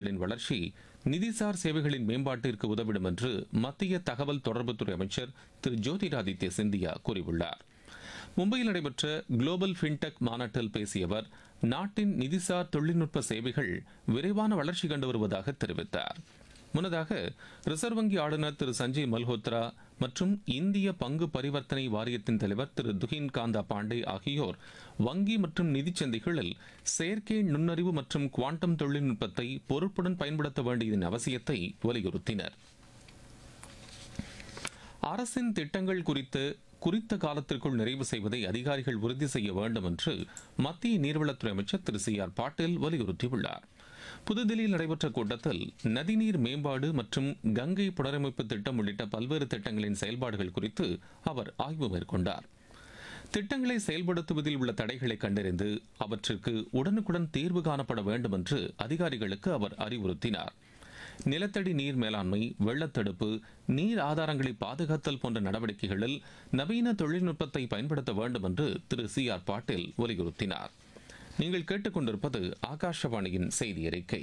நிறுவனங்களின் வளர்ச்சி நிதிசார் சேவைகளின் மேம்பாட்டிற்கு உதவிடும் என்று மத்திய தகவல் தொடர்புத்துறை அமைச்சர் திரு ஜோதிராதித்ய சிந்தியா கூறியுள்ளார் மும்பையில் நடைபெற்ற குளோபல் ஃபின்டெக் மாநாட்டில் பேசிய அவர் நாட்டின் நிதிசார் தொழில்நுட்ப சேவைகள் விரைவான வளர்ச்சி கண்டு வருவதாக தெரிவித்தார் முன்னதாக ரிசர்வ் வங்கி ஆளுநர் திரு சஞ்சய் மல்ஹோத்ரா மற்றும் இந்திய பங்கு பரிவர்த்தனை வாரியத்தின் தலைவர் திரு துகின் காந்தா பாண்டே ஆகியோர் வங்கி மற்றும் நிதிச் சந்தைகளில் செயற்கை நுண்ணறிவு மற்றும் குவாண்டம் தொழில்நுட்பத்தை பொறுப்புடன் பயன்படுத்த வேண்டியதன் அவசியத்தை வலியுறுத்தினர் அரசின் திட்டங்கள் குறித்து குறித்த காலத்திற்குள் நிறைவு செய்வதை அதிகாரிகள் உறுதி செய்ய வேண்டும் என்று மத்திய நீர்வளத்துறை அமைச்சர் திரு சி ஆர் பாட்டீல் வலியுறுத்தியுள்ளார் புதுதில்லியில் நடைபெற்ற கூட்டத்தில் நதிநீர் மேம்பாடு மற்றும் கங்கை புனரமைப்பு திட்டம் உள்ளிட்ட பல்வேறு திட்டங்களின் செயல்பாடுகள் குறித்து அவர் ஆய்வு மேற்கொண்டார் திட்டங்களை செயல்படுத்துவதில் உள்ள தடைகளை கண்டறிந்து அவற்றிற்கு உடனுக்குடன் தீர்வு காணப்பட வேண்டும் என்று அதிகாரிகளுக்கு அவர் அறிவுறுத்தினார் நிலத்தடி நீர் மேலாண்மை வெள்ளத்தடுப்பு நீர் ஆதாரங்களை பாதுகாத்தல் போன்ற நடவடிக்கைகளில் நவீன தொழில்நுட்பத்தை பயன்படுத்த வேண்டும் என்று திரு சி ஆர் பாட்டீல் வலியுறுத்தினார் நீங்கள் கேட்டுக்கொண்டிருப்பது ஆகாஷவாணியின் செய்தி அறிக்கை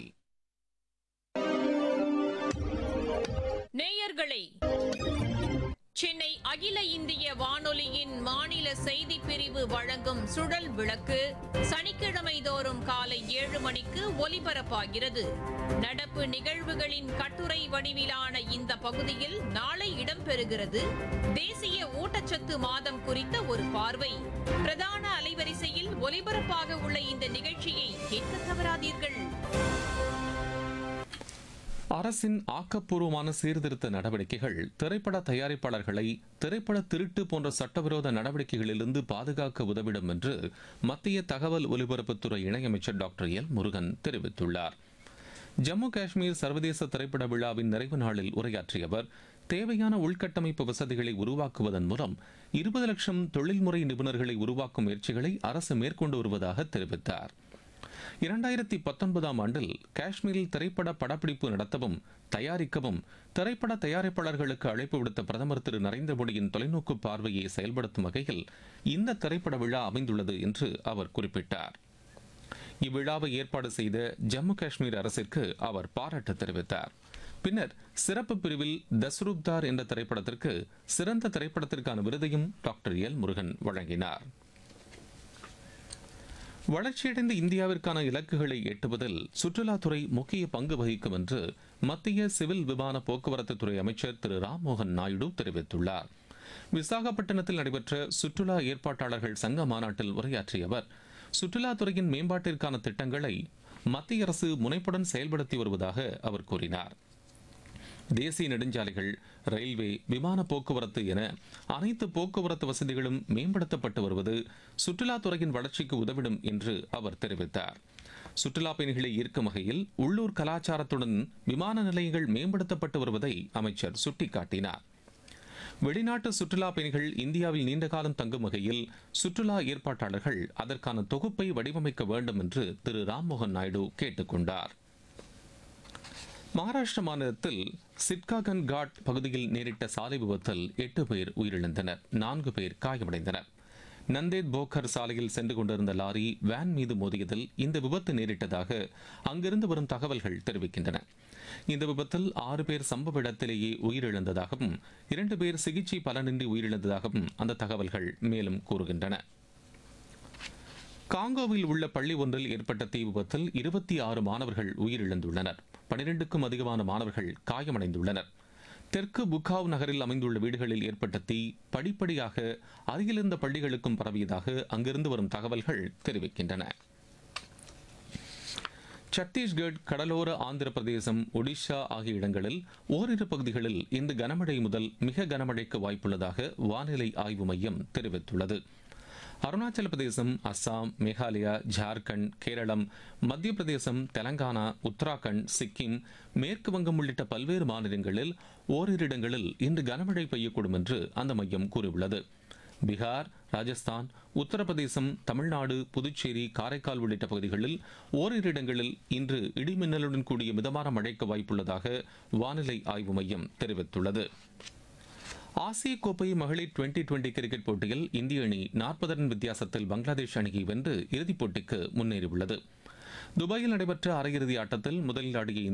நேயர்களே சென்னை அகில இந்திய வானொலியின் மாநில செய்திப் பிரிவு வழங்கும் சுழல் விளக்கு சனிக்கிழமை தோறும் காலை ஏழு மணிக்கு ஒலிபரப்பாகிறது நடப்பு நிகழ்வுகளின் கட்டுரை வடிவிலான இந்த பகுதியில் நாளை இடம்பெறுகிறது தேசிய ஊட்டச்சத்து மாதம் குறித்த ஒரு பார்வை பிரதான அலைவரிசையில் ஒலிபரப்பாக உள்ள இந்த நிகழ்ச்சியை கேட்க தவறாதீர்கள் அரசின் ஆக்கப்பூர்வமான சீர்திருத்த நடவடிக்கைகள் திரைப்பட தயாரிப்பாளர்களை திரைப்பட திருட்டு போன்ற சட்டவிரோத நடவடிக்கைகளிலிருந்து பாதுகாக்க உதவிடும் என்று மத்திய தகவல் ஒலிபரப்புத்துறை இணையமைச்சர் டாக்டர் எல் முருகன் தெரிவித்துள்ளார் ஜம்மு காஷ்மீர் சர்வதேச திரைப்பட விழாவின் நிறைவு நாளில் உரையாற்றிய அவர் தேவையான உள்கட்டமைப்பு வசதிகளை உருவாக்குவதன் மூலம் இருபது லட்சம் தொழில்முறை நிபுணர்களை உருவாக்கும் முயற்சிகளை அரசு மேற்கொண்டு வருவதாக தெரிவித்தார் இரண்டாயிரத்தி பத்தொன்பதாம் ஆண்டில் காஷ்மீரில் திரைப்பட படப்பிடிப்பு நடத்தவும் தயாரிக்கவும் திரைப்பட தயாரிப்பாளர்களுக்கு அழைப்பு விடுத்த பிரதமர் திரு நரேந்திர மோடியின் தொலைநோக்கு பார்வையை செயல்படுத்தும் வகையில் இந்த திரைப்பட விழா அமைந்துள்ளது என்று அவர் குறிப்பிட்டார் இவ்விழாவை ஏற்பாடு செய்த ஜம்மு காஷ்மீர் அரசிற்கு அவர் பாராட்டு தெரிவித்தார் பின்னர் சிறப்பு பிரிவில் தஸ்ரூப்தார் என்ற திரைப்படத்திற்கு சிறந்த திரைப்படத்திற்கான விருதையும் டாக்டர் எல் முருகன் வழங்கினார் வளர்ச்சியடைந்த இந்தியாவிற்கான இலக்குகளை எட்டுவதில் சுற்றுலாத்துறை முக்கிய பங்கு வகிக்கும் என்று மத்திய சிவில் விமான போக்குவரத்து துறை அமைச்சர் திரு ராம்மோகன் நாயுடு தெரிவித்துள்ளார் விசாகப்பட்டினத்தில் நடைபெற்ற சுற்றுலா ஏற்பாட்டாளர்கள் சங்க மாநாட்டில் உரையாற்றிய அவர் சுற்றுலாத்துறையின் மேம்பாட்டிற்கான திட்டங்களை மத்திய அரசு முனைப்புடன் செயல்படுத்தி வருவதாக அவர் கூறினார் தேசிய நெடுஞ்சாலைகள் ரயில்வே விமான போக்குவரத்து என அனைத்து போக்குவரத்து வசதிகளும் மேம்படுத்தப்பட்டு வருவது சுற்றுலாத்துறையின் வளர்ச்சிக்கு உதவிடும் என்று அவர் தெரிவித்தார் சுற்றுலா பயணிகளை ஈர்க்கும் வகையில் உள்ளூர் கலாச்சாரத்துடன் விமான நிலையங்கள் மேம்படுத்தப்பட்டு வருவதை அமைச்சர் சுட்டிக்காட்டினார் வெளிநாட்டு சுற்றுலா பயணிகள் இந்தியாவில் நீண்ட காலம் தங்கும் வகையில் சுற்றுலா ஏற்பாட்டாளர்கள் அதற்கான தொகுப்பை வடிவமைக்க வேண்டும் என்று திரு ராம்மோகன் நாயுடு கேட்டுக்கொண்டார் மகாராஷ்டிர மாநிலத்தில் சிட்காகன் காட் பகுதியில் நேரிட்ட சாலை விபத்தில் எட்டு பேர் உயிரிழந்தனர் நான்கு பேர் காயமடைந்தனர் நந்தேத் போக்கர் சாலையில் சென்று கொண்டிருந்த லாரி வேன் மீது மோதியதில் இந்த விபத்து நேரிட்டதாக அங்கிருந்து வரும் தகவல்கள் தெரிவிக்கின்றன இந்த விபத்தில் ஆறு பேர் சம்பவ இடத்திலேயே உயிரிழந்ததாகவும் இரண்டு பேர் சிகிச்சை பலனின்றி உயிரிழந்ததாகவும் அந்த தகவல்கள் மேலும் கூறுகின்றன காங்கோவில் உள்ள பள்ளி ஒன்றில் ஏற்பட்ட தீ விபத்தில் இருபத்தி ஆறு மாணவர்கள் உயிரிழந்துள்ளனர் பனிரெண்டுக்கும் அதிகமான மாணவர்கள் காயமடைந்துள்ளனர் தெற்கு புக்காவ் நகரில் அமைந்துள்ள வீடுகளில் ஏற்பட்ட தீ படிப்படியாக அருகிலிருந்த பள்ளிகளுக்கும் பரவியதாக அங்கிருந்து வரும் தகவல்கள் தெரிவிக்கின்றன சத்தீஸ்கட் கடலோர ஆந்திர பிரதேசம் ஒடிஷா ஆகிய இடங்களில் ஓரிரு பகுதிகளில் இன்று கனமழை முதல் மிக கனமழைக்கு வாய்ப்புள்ளதாக வானிலை ஆய்வு மையம் தெரிவித்துள்ளது அருணாச்சல பிரதேசம் அஸ்ஸாம் மேகாலயா ஜார்க்கண்ட் கேரளம் மத்திய பிரதேசம் தெலங்கானா உத்தராகண்ட் சிக்கிம் மேற்கு வங்கம் உள்ளிட்ட பல்வேறு மாநிலங்களில் ஓரிரு இடங்களில் இன்று கனமழை பெய்யக்கூடும் என்று அந்த மையம் கூறியுள்ளது பீகார் ராஜஸ்தான் உத்தரப்பிரதேசம் தமிழ்நாடு புதுச்சேரி காரைக்கால் உள்ளிட்ட பகுதிகளில் ஓரிரு இடங்களில் இன்று இடிமின்னலுடன் கூடிய மிதமான மழைக்கு வாய்ப்புள்ளதாக வானிலை ஆய்வு மையம் தெரிவித்துள்ளது ஆசிய கோப்பை மகளிர் டுவெண்டி டுவெண்டி கிரிக்கெட் போட்டியில் இந்திய அணி நாற்பது ரன் வித்தியாசத்தில் பங்களாதேஷ் அணியை வென்று இறுதிப் போட்டிக்கு முன்னேறியுள்ளது துபாயில் நடைபெற்ற அரையிறுதி ஆட்டத்தில் முதலில் ஆடிய